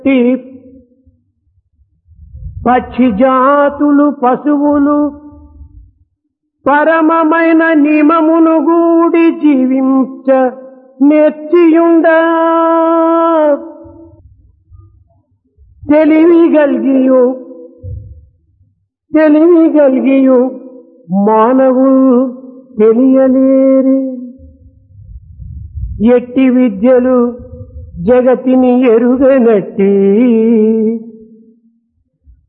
ఈ పక్షి జాతులు పశువులు పరమమైన నియమమును గూడి జీవించ నేర్చియుండ తెలివి గల్గియు తెలివి గల్గియు మానవులు తెలియలేరు ఎట్టి విద్యలు జగతిని ఎరుగనట్టి